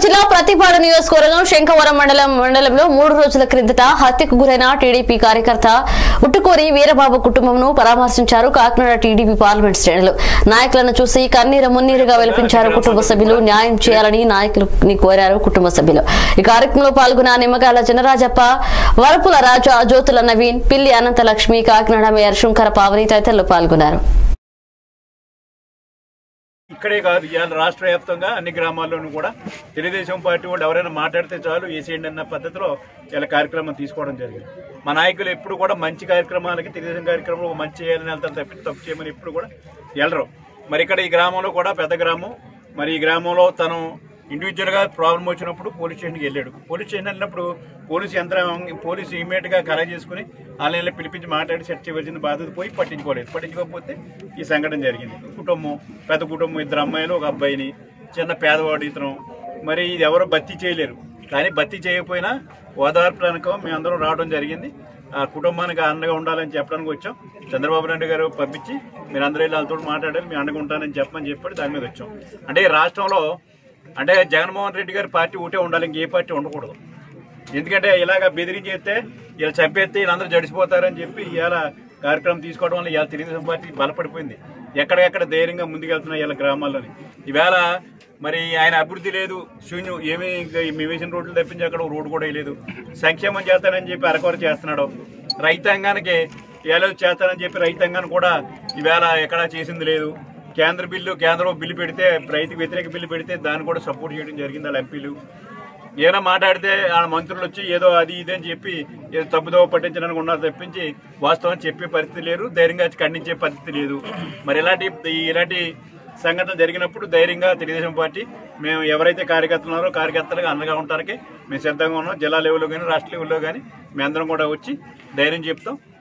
జిల్లా ప్రతిపాడు నియోజకవర్గం శంఖవరం మండలం మండలంలో మూడు రోజుల క్రిందట హత్యకు గురైన టీడీపీ కార్యకర్త ఉట్టుకోరి వీరబాబు కుటుంబంను పరామర్శించారు కాకినాడ టీడీపీ పార్లమెంట్ శ్రేణులు నాయకులను చూసి కన్నీరు మున్నీరుగా వెలిపించారు కుటుంబ సభ్యులు న్యాయం చేయాలని నాయకులని కోరారు కుటుంబ సభ్యులు ఈ కార్యక్రమంలో పాల్గొన్న నిమ్మగాల జనరాజప్ప వరపుల రాజా జ్యోతుల నవీన్ పిల్లి అనంతలక్ష్మి కాకినాడ మేయర్ శుంకర పావని తదితరులు పాల్గొన్నారు ఇక్కడే కాదు ఇవాళ రాష్ట్ర వ్యాప్తంగా అన్ని గ్రామాల్లోనూ కూడా తెలుగుదేశం పార్టీ వాళ్ళు ఎవరైనా మాట్లాడితే చాలు వేసేయండి అన్న పద్ధతిలో ఇలా కార్యక్రమం తీసుకోవడం జరిగింది మా నాయకులు ఎప్పుడు కూడా మంచి కార్యక్రమాలకి తెలుగుదేశం కార్యక్రమంలో ఒక మంచి చేయాలని వెళ్తారు తప్పి తప్పు చేయమని ఎప్పుడు కూడా వెళ్ళరు మరి ఇక్కడ ఈ గ్రామంలో కూడా పెద్ద గ్రామం మరి ఈ గ్రామంలో తను ఇండివిజువల్ గా ప్రాబ్లం వచ్చినప్పుడు పోలీస్ స్టేషన్కి వెళ్ళాడు పోలీస్ స్టేషన్ వెళ్ళినప్పుడు పోలీసు యంత్రం పోలీసు ఇమీడియట్ గా కలెక్ట్ చేసుకుని ఆన్లైన్లో పిలిపించి మాట్లాడి సెట్ చేయవలసిన బాధ్యత పోయి పట్టించుకోలేదు పట్టించుకోకపోతే ఈ సంఘటన జరిగింది కుటుంబం పెద్ద కుటుంబం ఇద్దరు అమ్మాయిలు ఒక అబ్బాయిని చిన్న పేదవాడు ఇతను మరి ఇది ఎవరో భర్తీ చేయలేరు కానీ భర్తీ చేయకపోయినా ఓదార్పడానికి మేమందరం రావడం జరిగింది ఆ కుటుంబానికి అండగా ఉండాలని చెప్పడానికి వచ్చాం చంద్రబాబు నాయుడు గారు పంపించి మీరు అందరూ వెళ్ళి వాళ్ళతో మాట్లాడాలి మీ అండగా ఉంటానని చెప్పమని చెప్పి దాని మీద వచ్చాం అంటే ఈ రాష్ట్రంలో అంటే జగన్మోహన్ రెడ్డి గారి పార్టీ ఒకటే ఉండాలి ఇంకే పార్టీ ఉండకూడదు ఎందుకంటే ఇలాగ బెదిరించేస్తే ఇలా చంపేస్తే వీళ్ళందరూ జడిసిపోతారని చెప్పి ఇవాళ కార్యక్రమం తీసుకోవడం వల్ల ఇవాళ తెలుగుదేశం పార్టీ బలపడిపోయింది ఎక్కడెక్కడ ధైర్యంగా ముందుకెళ్తున్నాయి ఇలా గ్రామాల్లోని ఈవేళ మరి ఆయన అభివృద్ధి లేదు శూన్యం ఏమీ ఇంకా ఈ మేము వేసిన రోడ్లు తప్పించి అక్కడ ఒక రోడ్డు కూడా వేయలేదు సంక్షేమం చేస్తానని చెప్పి అరకొర చేస్తున్నాడు రైతాంగానికి ఏదో చేస్తానని చెప్పి రైతాంగాన్ని కూడా ఈవేళ ఎక్కడా చేసింది లేదు కేంద్ర బిల్లు కేంద్రం బిల్లు పెడితే రైతు వ్యతిరేక బిల్లు పెడితే దాన్ని కూడా సపోర్ట్ చేయడం జరిగింది వాళ్ళ ఎంపీలు ఏమైనా మాట్లాడితే ఆ మంత్రులు వచ్చి ఏదో అది ఇది అని చెప్పి ఏదో తప్పుదోవ పట్టించడానికి ఉన్నారు తప్పించి వాస్తవం చెప్పే పరిస్థితి లేరు ధైర్యంగా వచ్చి ఖండించే పరిస్థితి లేదు మరి ఇలాంటి ఇలాంటి సంఘటన జరిగినప్పుడు ధైర్యంగా తెలుగుదేశం పార్టీ మేము ఎవరైతే కార్యకర్తలు ఉన్నారో కార్యకర్తలుగా అండగా ఉంటారకే మేము సిద్ధంగా ఉన్నాం జిల్లా లెవెల్లో కానీ రాష్ట్ర లెవెల్లో కానీ మేమందరం కూడా వచ్చి ధైర్యం చెప్తాం